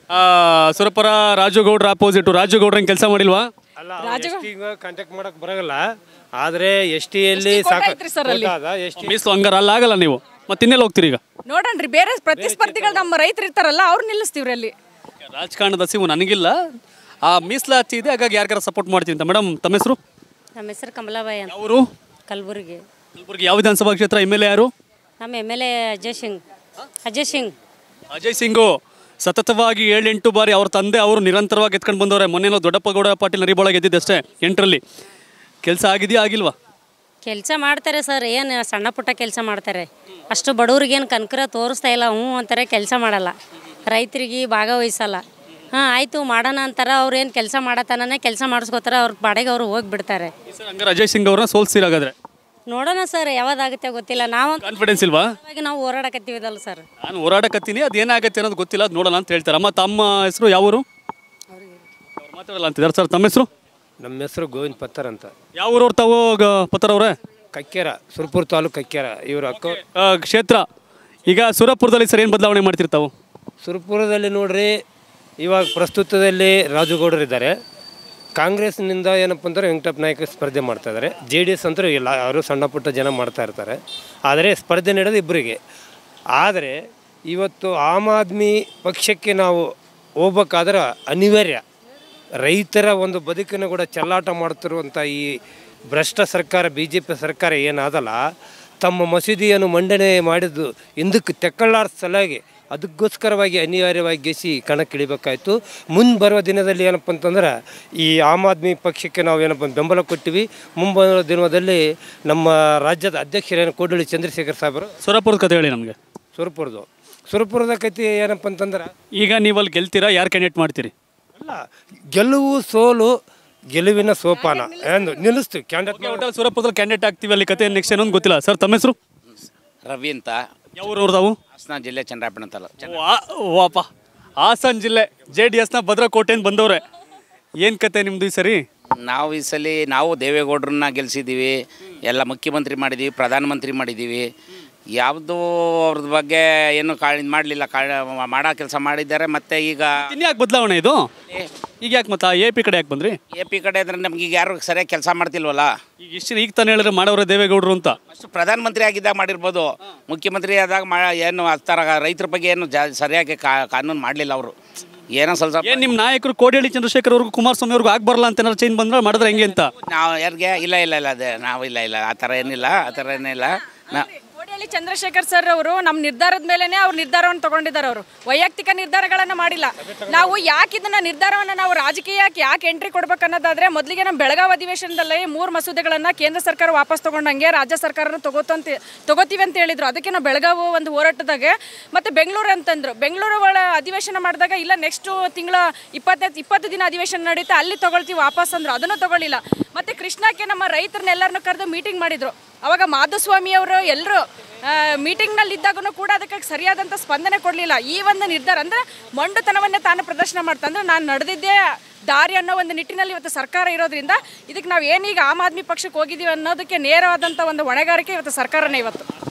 ಸುರಪುರ ರಾಜು ಗೌಡ್ರ ಆಪೋಸಿಟ್ ರಾಜು ಗೌಡ್ರ ಕೆಲಸ ಮಾಡಿಲ್ವಾ ಅಲ್ಲ ಕಾಂಟ್ಯಾಕ್ಟ್ ಮಾಡಕ್ ಬರಲ್ಲ ಆದ್ರೆ ಎಸ್ ಟಿಯಲ್ಲಿ ಐತ್ರಿ sir ಅಲ್ಲಿ. ಎಸ್ ಟಿ ಮೀಸಲು ಹಂಗಾರ ಅಲ್ಲ ಆಗಲ್ಲ ನೀವು ಮತ್ತೆ ಇನ್ನೆಲ್ಲ ಹೋಗ್ತೀರಿ ಈಗ ನೋಡಣ್ರಿ ಬೇರೆ ಪ್ರತಿಸ್ಪರ್ಧಿಗಳು ನಮ್ಮ ರೈತರು ಇರ್ತಾರಲ್ಲ ಅವ್ರು ನಿಲ್ಲಿಸ್ತೀವ್ರಿ ಅಲ್ಲಿ ರಾಜಕಾರಣದ ಹಸಿವು ನನಗಿಲ್ಲ ಆ ಮೀಸಲಾತಿ ಇದೆ ಹಾಗಾಗಿ ಯಾರಿಗಾರ ಸಪೋರ್ಟ್ ಮಾಡ್ತೀನಿ ಅಂತ ಮೇಡಮ್ ತಮ್ಮ ಹೆಸರು ನಮ್ಮ ಹೆಸರು ಕಮಲಾಬಾಯಿ ಅಂತ ಅವರು ಕಲಬುರಗಿ ಕಲಬುರಗಿ ಯಾವ ವಿಧಾನಸಭಾ ಕ್ಷೇತ್ರ ಎಮ್ ಎಲ್ ಎ ಯಾರು ನಮ್ಮ M L A Ajay Singh Ajay Singh Ajay Singh ಸತತವಾಗಿ ಏಳೆಂಟು ಬಾರಿ ಅವ್ರ ತಂದೆ ಅವರು ನಿರಂತರವಾಗಿ ಎತ್ಕೊಂಡು ಬಂದವ್ರೆ ಮೊನ್ನೆನೋ ದೊಡ್ಡಪ್ಪ ಗೌಡ ಪಾಟೀಲ್ ನರಿಬೋಳ ಗೆದ್ದಿದ್ದಷ್ಟೇ ಎಂಟರಲ್ಲಿ ಕೆಲಸ ಆಗಿದೆಯಾ ಆಗಿಲ್ವಾ ಕೆಲಸ ಮಾಡ್ತಾರೆ ಸರ್ ಏನು ಸಣ್ಣ ಪುಟ್ಟ ಕೆಲಸ ಮಾಡ್ತಾರೆ ಅಷ್ಟು ಬಡವ್ರಿಗೇನು ಕನ್ಕರ ತೋರಿಸ್ತಾ ಇಲ್ಲ ಹ್ಞೂ ಅಂತಾರೆ ಕೆಲಸ ಮಾಡಲ್ಲ ರೈತರಿಗೆ ಭಾಗವಹಿಸಲ್ಲ ಹಾಂ ಆಯಿತು ಮಾಡೋಣ ಅಂತಾರೆ ಅವ್ರು ಏನು ಕೆಲಸ ಮಾಡತನೇ ಕೆಲಸ ಮಾಡಿಸ್ಕೋತಾರೆ ಅವ್ರ ಬಾಡಿಗೆ ಅವರು ಹೋಗಿಬಿಡ್ತಾರೆ ಈ ಸರ್ ಹಂಗಾರೆ ಅಜಯ್ ಸಿಂಗ್ ಅವ್ರನ್ನ ಸೋಲ್ಸಿರಾಗಾದ್ರೆ ನೋಡೋಣ ಸರ್ ಯಾವ್ದಾಗುತ್ತೆ ಗೊತ್ತಿಲ್ಲ ನಾವು ಕಾನ್ಫಿಡೆನ್ಸ್ ಇಲ್ವಾ ನಾವು ಹೋರಾಡಕತ್ತೀವಿದಲ್ಲ ಸರ್ ನಾನು ಹೋರಾಡಕತ್ತೀನಿ ಅದು ಏನಾಗತ್ತೆ ಅನ್ನೋದು ಗೊತ್ತಿಲ್ಲ ಅದು ನೋಡೋಣ ಅಂತ ಹೇಳ್ತಾರೆ ಅಮ್ಮ ತಮ್ಮ ಹೆಸರು ಯಾವೂರು ಅವ್ರು ಮಾತಾಡಲ್ಲ ಅಂತಿದ್ದಾರೆ ಸರ್ ತಮ್ಮ ಹೆಸರು ನಮ್ಮ ಹೆಸರು ಗೋವಿಂದ್ ಪತ್ತರ್ ಅಂತ ಯಾವ ಊರವ್ರು ತಾವು ಗ- ಪತ್ರ ಅವರೇ ಕಕ್ಕೇರ ಸುರ್ಪುರ್ ತಾಲೂಕು ಕಕ್ಕೇರ ಇವರು ಅಕ್ಕ ಕ್ಷೇತ್ರ ಈಗ ಸುರಪುರದಲ್ಲಿ ಸರ್ ಏನು ಬದಲಾವಣೆ ಮಾಡ್ತಿರ್ತಾವು ಸುರ್ಪುರದಲ್ಲಿ ನೋಡ್ರಿ ಇವಾಗ ಪ್ರಸ್ತುತದಲ್ಲಿ ರಾಜುಗೌಡರು ಇದ್ದಾರೆ ಕಾಂಗ್ರೆಸ್ನಿಂದ ಏನಪ್ಪ ಅಂದರೆ ವೆಂಕಟಪ್ಪ ನಾಯಕ ಸ್ಪರ್ಧೆ ಮಾಡ್ತಾ ಇದ್ದಾರೆ ಜೆ ಡಿ ಎಸ್ ಅಂತೂ ಇಲ್ಲ ಅವರು ಸಣ್ಣ ಪುಟ್ಟ ಜನ ಮಾಡ್ತಾ ಇರ್ತಾರೆ ಆದರೆ ಸ್ಪರ್ಧೆ ನಡೆಯೋದು ಇಬ್ಬರಿಗೆ ಆದರೆ ಇವತ್ತು ಆಮ್ ಆದ್ಮಿ ಪಕ್ಷಕ್ಕೆ ನಾವು ಹೋಗ್ಬೇಕಾದ್ರೆ ಅನಿವಾರ್ಯ ರೈತರ ಒಂದು ಬದುಕನ್ನು ಕೂಡ ಚೆಲ್ಲಾಟ ಮಾಡ್ತಿರುವಂಥ ಈ ಭ್ರಷ್ಟ ಸರ್ಕಾರ ಬಿ ಜೆ ಪಿ ಸರ್ಕಾರ ಏನಾದಲ್ಲ ತಮ್ಮ ಮಸೀದಿಯನ್ನು ಮಂಡನೆ ಮಾಡಿದ್ದು ಹಿಂದಕ್ಕೆ ತೆಕ್ಕಳ್ಳಾರ ಸಲುವಾಗಿ ಅದಕ್ಕೋಸ್ಕರವಾಗಿ ಅನಿವಾರ್ಯವಾಗಿ ಗೆಸಿ ಕಣಕ್ಕಿಳಿಬೇಕಾಯ್ತು ಮುಂದೆ ಬರುವ ದಿನದಲ್ಲಿ ಏನಪ್ಪ ಅಂತಂದ್ರೆ ಈ ಆಮ್ ಆದ್ಮಿ ಪಕ್ಷಕ್ಕೆ ನಾವು ಏನಪ್ಪ ಬೆಂಬಲ ಕೊಟ್ಟಿವಿ ಮುಂಬರುವ ದಿನದಲ್ಲಿ ನಮ್ಮ ರಾಜ್ಯದ ಅಧ್ಯಕ್ಷರೇನು ಕೋಡಳ್ಳಿ ಚಂದ್ರಶೇಖರ್ ಸಾಹೇಬರು ಸುರಪುರದ ಕತೆ ಹೇಳಿ ನಮಗೆ ಸುರಪುರದು ಸುರಪುರದ ಕತೆ ಏನಪ್ಪ ಅಂತಂದ್ರೆ ಈಗ ನೀವು ಅಲ್ಲಿ ಗೆಲ್ತೀರಾ ಯಾರು ಕ್ಯಾಂಡಿಡೇಟ್ ಮಾಡ್ತೀರಿ ಅಲ್ಲ ಗೆಲುವು ಸೋಲು ಗೆಲುವಿನ ಸೋಪಾನ ಎಂದು ನಿಲ್ಲಿಸ್ತೀವಿ ಕ್ಯಾಂಡಿಡೇಟ್ ಒಟ್ಟಲ್ಲಿ ಸುರಪುರದಲ್ಲಿ ಕ್ಯಾಂಡಿಡೇಟ್ ಆಗ್ತೀವಿ ಅಲ್ಲಿ ಕತೆ ನೆಕ್ಸ್ಟ್ ಏನೊಂದು ಗೊತ್ತಿಲ್ಲ ಸರ್ ತಮ್ಮ ಹೆಸರು ರವಿ ಅಂತ ಯಾವ ಊರವ್ರು ತಾವು ಹಾಸನ ಜಿಲ್ಲೆ ಚಂದ್ರಾಪಣ ತಾಲೂಕು ವಾ- ವಾಪ ಹಾಸನ್ ಜಿಲ್ಲೆ ಜೆ ಡಿ ಎಸ್ನ ಭದ್ರಕೋಟೆಯಿಂದ ಬಂದವ್ರೆ ಏನು ಕತೆ ನಿಮ್ಮದು ಈ ಸರಿ ನಾವು ಈ ಸಲ ನಾವು ದೇವೇಗೌಡರನ್ನ ಗೆಲ್ಸಿದ್ದೀವಿ ಎಲ್ಲ ಮುಖ್ಯಮಂತ್ರಿ ಮಾಡಿದ್ದೀವಿ ಪ್ರಧಾನಮಂತ್ರಿ ಮಾಡಿದ್ದೀವಿ ಯಾವುದು ಅವ್ರದ್ದು ಬಗ್ಗೆ ಏನು ಕಾ ಇದು ಮಾಡಲಿಲ್ಲ ಕಾ ಮಾಡೋ ಕೆಲಸ ಮಾಡಿದ್ದಾರೆ ಮತ್ತು ಈಗ ಇನ್ಯಾಕೆ ಬದಲಾವಣೆ ಇದು ಈಗ ಯಾಕೆ ಮತ್ತೆ ಎ ಪಿ ಕಡೆ ಯಾಕೆ ಬಂದ್ರಿ ಎ ಪಿ ಕಡೆ ಅಂದ್ರೆ ನಮ್ಗೆ ಈಗ ಯಾರು ಸರಿಯಾಗಿ ಕೆಲಸ ಮಾಡ್ತಿಲ್ವಲ್ಲ ಈಗ ಇಷ್ಟು ಈಗ ತಾನೇ ಹೇಳಿದ್ರೆ ಮಾಡೋರೆ ದೇವೇಗೌಡರು ಅಂತ ಅಷ್ಟು ಪ್ರಧಾನಮಂತ್ರಿ ಆಗಿದ್ದಾಗ ಮಾಡಿರ್ಬೋದು ಮುಖ್ಯಮಂತ್ರಿ ಆದಾಗ ಮಾ ಏನು ಆ ಥರ ರೈತರ ಬಗ್ಗೆ ಏನು ಜಾ ಸರಿಯಾಗಿ ಕಾ ಕಾನೂನು ಮಾಡಲಿಲ್ಲ ಅವರು ಏನೋ ಸ್ವಲ್ಪ ಸ್ವಲ್ಪ ಏನು ನಿಮ್ಮ ನಾಯಕರು ಕೋಡಿಹಳ್ಳಿ ಚಂದ್ರಶೇಖರ್ ಅವ್ರಿಗೂ ಕುಮಾರಸ್ವಾಮಿ ಅವ್ರಿಗೂ ಆಗಿ ಬರಲ್ಲ ಅಂತ ಏನಾದ್ರು ಚೇಂಜ್ ಬಂದ್ರೆ ಮಾಡಿದ್ರೆ ಹೆಂಗೆ ಅಂತ ನಾವು ಯಾರಿಗೆ ಇಲ್ಲ ಇಲ್ಲ ಇಲ್ಲ ಅದೇ ನಾವು ಇಲ್ಲ ಇಲ್ಲ ಆ ಥರ ಏನಿಲ್ಲ ಆ ಥರ ಏನಿಲ್ಲ ನಾ ಕೋಡಿಹಳ್ಳಿ ಚಂದ್ರಶೇಖರ್ ಸರ್ ಅವರು ನಮ್ಮ ನಿರ್ಧಾರದ ಮೇಲೆನೆ ಅವ್ರು ನಿರ್ಧಾರವನ್ನು ತಗೊಂಡಿದ್ದಾರೆ ಅವರು ವೈಯಕ್ತಿಕ ನಿರ್ಧಾರಗಳನ್ನ ಮಾಡಿಲ್ಲ ನಾವು ಯಾಕೆ ಇದನ್ನ ನಿರ್ಧಾರವನ್ನ ನಾವು ರಾಜಕೀಯಕ್ಕೆ ಯಾಕೆ ಎಂಟ್ರಿ ಕೊಡ್ಬೇಕು ಅನ್ನೋದಾದ್ರೆ ಮೊದಲಿಗೆ ನಮ್ಮ ಬೆಳಗಾವಿ ಅಧಿವೇಶನದಲ್ಲಿ ಮೂರು ಮಸೂದೆಗಳನ್ನ ಕೇಂದ್ರ ಸರ್ಕಾರ ವಾಪಸ್ ತಗೊಂಡಂಗೆ ರಾಜ್ಯ ಸರ್ಕಾರನ ತಗೋತಂತ ತಗೋತೀವಿ ಅಂತ ಹೇಳಿದ್ರು ಅದಕ್ಕೆ ನಾವು ಬೆಳಗಾವಿ ಒಂದು ಹೋರಾಟದಾಗೆ ಮತ್ತೆ ಬೆಂಗಳೂರು ಅಂತಂದ್ರು ಬೆಂಗಳೂರು ಒಳ ಅಧಿವೇಶನ ಮಾಡಿದಾಗ ಇಲ್ಲ ನೆಕ್ಸ್ಟ್ ತಿಂಗಳ ಇಪ್ಪತ್ತೈದು ಇಪ್ಪತ್ತು ದಿನ ಅಧಿವೇಶನ ನಡೀತಾ ಅಲ್ಲಿ ತಗೊಳ್ತೀವಿ ವಾಪಸ್ ಅಂದ್ರು ಅದನ್ನು ತಗೊಳ್ಳಿಲ್ಲ ಮತ್ತೆ ಕೃಷ್ಣಕ್ಕೆ ನಮ್ಮ ರೈತರನ್ನೆಲ್ಲರನ್ನು ಕರೆದು ಮೀಟಿಂಗ್ ಮಾಡಿದ್ರು ಅವಾಗ ಮಾಧುಸ್ವಾಮಿ ಅವರು ಎಲ್ಲರೂ ಮೀಟಿಂಗ್ನಲ್ಲಿ ಇದ್ದಾಗೂ ಕೂಡ ಅದಕ್ಕೆ ಸರಿಯಾದಂಥ ಸ್ಪಂದನೆ ಕೊಡಲಿಲ್ಲ ಈ ಒಂದು ನಿರ್ಧಾರ ಅಂದರೆ ಮೊಂಡುತನವನ್ನೇ ತಾನು ಪ್ರದರ್ಶನ ಮಾಡ್ತಾ ಅಂದ್ರೆ ನಾನು ನಡೆದಿದ್ದೇ ದಾರಿ ಅನ್ನೋ ಒಂದು ನಿಟ್ಟಿನಲ್ಲಿ ಇವತ್ತು ಸರ್ಕಾರ ಇರೋದ್ರಿಂದ ಇದಕ್ಕೆ ನಾವು ಏನೀಗ ಆಮ್ ಆದ್ಮಿ ಪಕ್ಷಕ್ಕೆ ಹೋಗಿದ್ದೀವಿ ಅನ್ನೋದಕ್ಕೆ ನೇರವಾದಂಥ ಒಂದು ಹೊಣೆಗಾರಿಕೆ ಇವತ್ತು ಸರ್ಕಾರನೇ ಇವತ್ತು